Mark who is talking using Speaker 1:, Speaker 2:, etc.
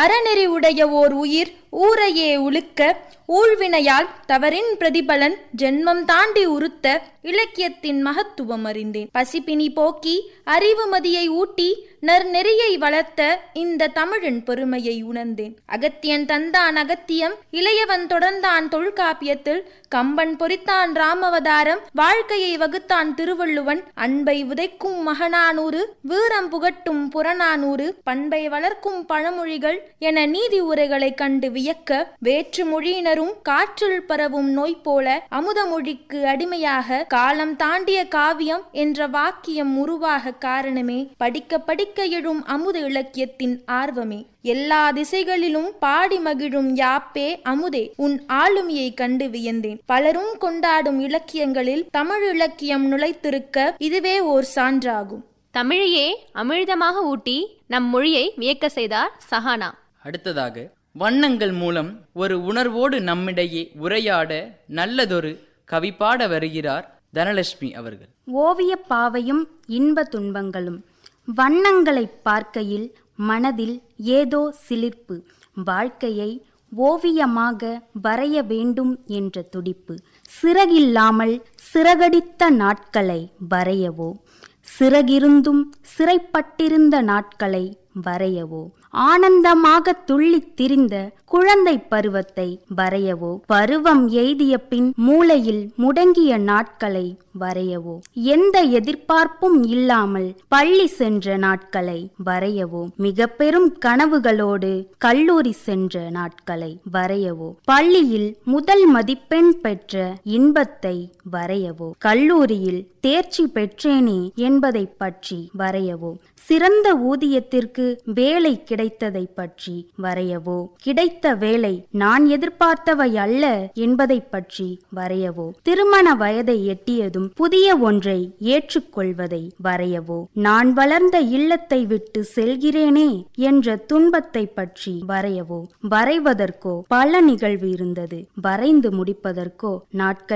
Speaker 1: அறநெறி உடைய ஓர் உயிர் ஊரையே உழுக்க ஊழ்வினையால் தவறின் பிரதிபலன் ஜென்மம் தாண்டி உறுத்த இலக்கியத்தின் மகத்துவம் அறிந்தேன் பசிப்பினி போக்கி அறிவு மதியை ஊட்டி நற்நெறியை வளர்த்த இந்த தமிழின் பெருமையை உணர்ந்தேன் அகத்தியன் தந்தான் அகத்தியம் இளையவன் தொடர்ந்தான் தொல்காப்பியத்தில் கம்பன் பொறித்தான் ராமவதாரம் வாழ்க்கையை வகுத்தான் திருவள்ளுவன் அன்பை உதைக்கும் மகனானூறு வீரம் புகட்டும் புறநானூறு பண்பை வளர்க்கும் பழமொழிகள் என நீதி உரைகளைக் கண்டு வியக்க வேற்று மொழியினரும் காற்றில் பரவும் நோய் போல அமுத மொழிக்கு அடிமையாக காலம் தாண்டிய காவியம் என்ற வாக்கியம் உருவாக காரணமே படிக்க படிக்க எழும் அமுத இலக்கியத்தின் ஆர்வமே எல்லா திசைகளிலும் பாடி மகிழும் யாப்பே அமுதே உன் ஆளுமையை கண்டு வியந்தேன் பலரும் கொண்டாடும் இலக்கியங்களில் தமிழ் இலக்கியம் நுழைத்திருக்க இதுவே ஓர் சான்றாகும்
Speaker 2: தமிழையே அமிழ்தமாக ஊட்டி நம் மொழியை வியக்க செய்தார் சஹானா
Speaker 3: அடுத்ததாக வண்ணங்கள் மூலம் ஒரு உணர்வோடு நம்மிடையே உரையாட நல்லதொரு கவி பாட வருகிறார் தனலட்சுமி அவர்கள்
Speaker 4: ஓவியப் பாவையும் இன்ப துன்பங்களும் வண்ணங்களைப் பார்க்கையில் மனதில் ஏதோ சிலிர்ப்பு வாழ்க்கையை ஓவியமாக வரைய வேண்டும் என்ற துடிப்பு சிறகில்லாமல் சிறகடித்த நாட்களை வரையவோ சிறகிருந்தும் சிறைப்பட்டிருந்த நாட்களை வரையவோ ஆனந்தமாக துள்ளித் திரிந்த குழந்தை பருவத்தை வரையவோ பருவம் எய்திய பின் மூளையில் முடங்கிய நாட்களை வரையவோ எந்த எதிர்பார்ப்பும் இல்லாமல் பள்ளி சென்ற நாட்களை வரையவோ மிக பெரும் கனவுகளோடு கல்லூரி சென்ற நாட்களை வரையவோ பள்ளியில் முதல் மதிப்பெண் பெற்ற இன்பத்தை வரையவோ கல்லூரியில் தேர்ச்சி பெற்றேனே என்பதை பற்றி வரையவோ சிறந்த ஊதியத்திற்கு வேலை கிடைத்ததை பற்றி வரையவோ கிடைத்த வேலை நான் எதிர்பார்த்தவை அல்ல என்பதை பற்றி வரையவோ திருமண வயதை எட்டியதும் புதிய ஒன்றை ஏற்றுக்கொள்வதை வரையவோ நான் வளர்ந்த இல்லத்தை விட்டு செல்கிறேனே என்ற துன்பத்தை பற்றி வரையவோ வரைவதற்கோ பல நிகழ்வு இருந்தது வரைந்து முடிப்பதற்கோ நாட்கள்